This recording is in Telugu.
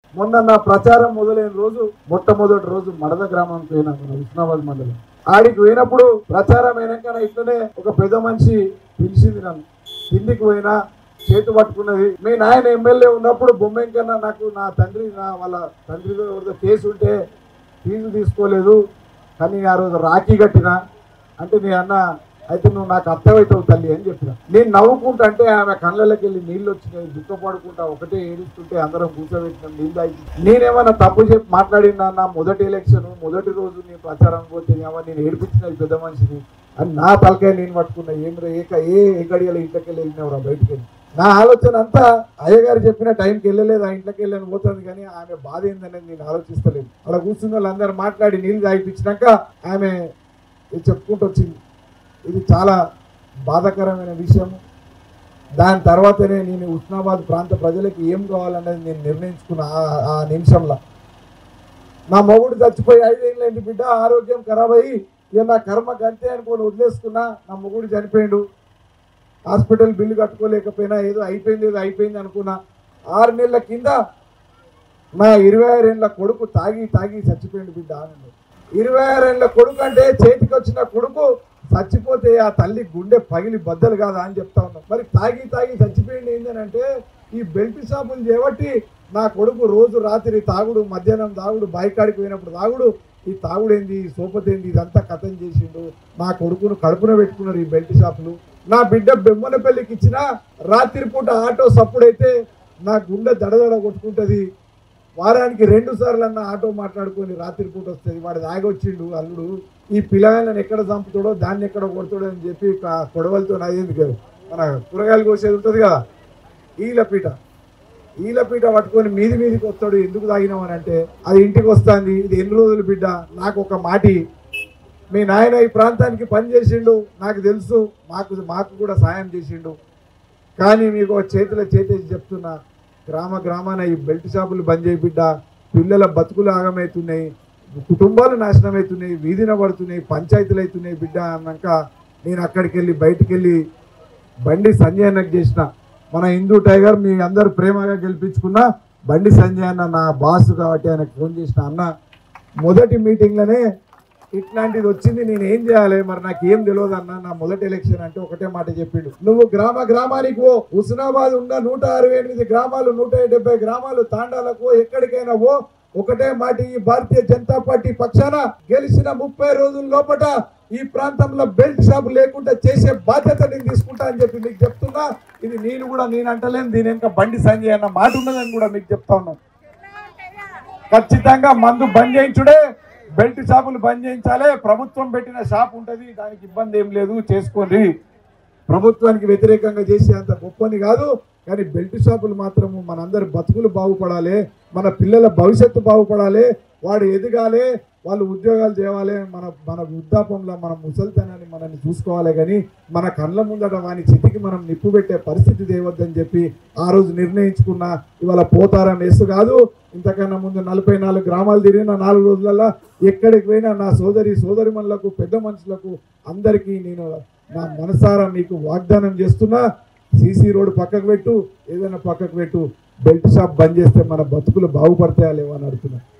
మొన్న నా ప్రచారం మొదలైన రోజు మొట్టమొదటి రోజు మడద గ్రామం పోయినా మన హుస్నాబాద్ మండలం ఆడికి పోయినప్పుడు ప్రచారం అయినాక నా ఇట్లనే ఒక పెద్ద మనిషి పిలిచింది నన్ను కిందికి పోయినా చేతు పట్టుకున్నది మీ నాయన ఎమ్మెల్యే ఉన్నప్పుడు బొమ్మెంకన్నా నాకు నా తండ్రి నా వాళ్ళ తండ్రి ఎవరిదో కేసు ఉంటే ఫీజు తీసుకోలేదు కానీ ఆ రోజు రాఖీ కట్టిన అంటే నీ అన్న అయితే నువ్వు నాకు అర్థమవుతావు తల్లి అని చెప్పిన నేను నవ్వుకుంటా అంటే ఆమె కళ్ళకి వెళ్ళి నీళ్ళు వచ్చినాయి దుఃఖపడుకుంటా ఒకటే ఏడుస్తుంటే అందరం కూర్చోబెట్టినాం నీళ్ళు తాగి నేనేమన్నా తప్పు చెప్పి మాట్లాడినా నా మొదటి ఎలక్షన్ మొదటి రోజు నేను ప్రచారం పోతే ఏమో నేను ఏడిపించిన ఈ పెద్ద మనిషిని అని నా తలకాయ నేను పట్టుకున్నా ఏం రా, ఏ ఏ ఏ గడియల ఇంట్లోకి వెళ్ళి వెళ్ళినవరా బయటికి వెళ్ళి నా ఆలోచన అంతా అయ్యగారు చెప్పిన టైంకి వెళ్ళలేదు ఆ ఇంట్లోకి వెళ్ళని పోతుంది కానీ ఆమె బాధ ఏందనేది నేను ఆలోచిస్తలేదు అక్కడ కూర్చున్న వాళ్ళందరూ మాట్లాడి నీళ్ళు తాగిపించినాక ఆమె ఇది చెప్పుకుంటూ వచ్చింది ఇది చాలా బాధాకరమైన విషయం దాని తర్వాతనే నేను ఉస్నాబాద్ ప్రాంత ప్రజలకు ఏం కావాలనేది నేను నిర్ణయించుకున్న ఆ- ఆ నిమిషంలో నా మొగుడు చచ్చిపోయి ఐదేళ్ళైంది బిడ్డ ఆరోగ్యం ఖరాబ్ అయ్యి ఇక నా కర్మ గంతే అనుకొని వదిలేసుకున్నా నా మొగుడు చనిపోయిండు హాస్పిటల్ బిల్లు కట్టుకోలేకపోయినా ఏదో అయిపోయింది ఏదో అయిపోయింది అనుకున్నా ఆరు నెలల కింద నా ఇరవై ఆరేళ్ళ కొడుకు తాగి తాగి చచ్చిపోయింది బిడ్డ అన్నాడు ఇరవై ఆరేళ్ళ కొడుకు అంటే చేతికి వచ్చిన కొడుకు చచ్చిపోతే ఆ తల్లి గుండె పగిలి బద్దలు కాదా అని చెప్తా ఉన్నాం మరి తాగి తాగి చచ్చిపోయింది ఏంటంటే ఈ బెల్ట్ షాపులు చేపట్టి నా కొడుకు రోజు రాత్రి తాగుడు మధ్యాహ్నం తాగుడు బైకాడికి పోయినప్పుడు తాగుడు ఈ తాగుడేంది ఈ సోపతేంది ఇదంతా కథం చేసిండు నా కొడుకును కడుపున పెట్టుకున్నారు ఈ బెల్ట్ షాపులు నా బిడ్డ బెమ్మనపల్లికి ఇచ్చిన రాత్రిపూట ఆటో సప్పుడైతే నా గుండె దడదడ కొట్టుకుంటది వారానికి రెండు సార్లు అన్న ఆటో మాట్లాడుకొని రాత్రిపూట వస్తుంది వాడు దాగొచ్చిండు అల్లుడు ఈ పిల్లగాళ్ళని ఎక్కడ చంపుతాడో దాన్ని ఎక్కడ కొడతాడో అని చెప్పి క- కొడవలతో నాదేంది కదా మన కూరగాయలు కోసేది ఉంటుంది కదా ఈలపీట ఈలపీట పట్టుకొని మీది మీదికి వస్తాడు ఎందుకు తాగినామని అంటే అది ఇంటికి వస్తుంది ఇది ఎన్ని రోజులు బిడ్డ నాకు ఒక మాటి మీ నాయన ఈ ప్రాంతానికి పని చేసిండు నాకు తెలుసు మాకు మాకు కూడా సాయం చేసిండు కానీ మీకు ఒక చేతిలో చేతేసి చెప్తున్నా గ్రామ గ్రామాన ఈ బెల్ట్ షాపులు బంద్ చేయి బిడ్డ పిల్లల బతుకులు ఆగమవుతున్నాయి కుటుంబాలు నాశనం అవుతున్నాయి వీధిన పడుతున్నాయి పంచాయతీలు అవుతున్నాయి బిడ్డ అన్నాక నేను అక్కడికి వెళ్ళి బయటికి వెళ్ళి బండి సంజయ్ అన్నకు చేసిన మన హిందూ టైగర్ మీ అందరు ప్రేమగా గెలిపించుకున్న బండి సంజయ్ అన్న నా బాస్ కాబట్టి ఆయనకు ఫోన్ చేసిన అన్న మొదటి మీటింగ్లోనే ఇట్లాంటిది వచ్చింది నేను ఏం చేయాలి మరి నాకు ఏం తెలియదు అన్న నా మొదటి ఎలక్షన్ అంటే ఒకటే మాట చెప్పిండు నువ్వు గ్రామ గ్రామానికి పో హుస్నాబాద్ ఉన్న నూట అరవై ఎనిమిది గ్రామాలు నూట డెబ్బై గ్రామాలు తాండాలకు ఎక్కడికైనా పో ఒకటే మాట ఈ భారతీయ జనతా పార్టీ పక్షాన గెలిచిన ముప్పై రోజుల లోపట ఈ ప్రాంతంలో బెల్ట్ షాప్ లేకుండా చేసే బాధ్యత నేను తీసుకుంటా అని చెప్పి మీకు చెప్తున్నా ఇది నేను కూడా నేను అంటలేను దీని వెనక బండి సంజయ్ అన్న మాట ఉన్నదని కూడా మీకు చెప్తా ఉన్నాను ఖచ్చితంగా మందు బంద్ చేయించుడే బెల్ట్ షాపులు బంద్ చేయించాలి ప్రభుత్వం పెట్టిన షాప్ ఉంటది దానికి ఇబ్బంది ఏం లేదు చేసుకోండి ప్రభుత్వానికి వ్యతిరేకంగా చేసే అంత గొప్పని కాదు కానీ బెల్ట్ షాపులు మాత్రము మనందరి బతుకులు బాగుపడాలి మన పిల్లల భవిష్యత్తు బాగుపడాలి వాడు ఎదగాలి వాళ్ళు ఉద్యోగాలు చేయాలి మన మన వృద్ధాపంలో మన ముసలితనాన్ని మనల్ని చూసుకోవాలి కానీ మన కళ్ళ ముందట వాని చితికి మనం నిప్పు పెట్టే పరిస్థితి తేవద్దని చెప్పి ఆ రోజు నిర్ణయించుకున్న ఇవాళ పోతారం వేసు కాదు ఇంతకన్నా ముందు నలభై నాలుగు గ్రామాలు తిరిగిన నాలుగు రోజులలో ఎక్కడికి పోయినా నా సోదరి సోదరిమణులకు పెద్ద మనుషులకు అందరికీ నేను నా మనసారా మీకు వాగ్దానం చేస్తున్నా సీసీ రోడ్ పక్కకు పెట్టు ఏదైనా పక్కకు పెట్టు బెల్ట్ షాప్ బంద్ చేస్తే మన బతుకులు బాగుపడతాయా లేవని అడుగుతున్నా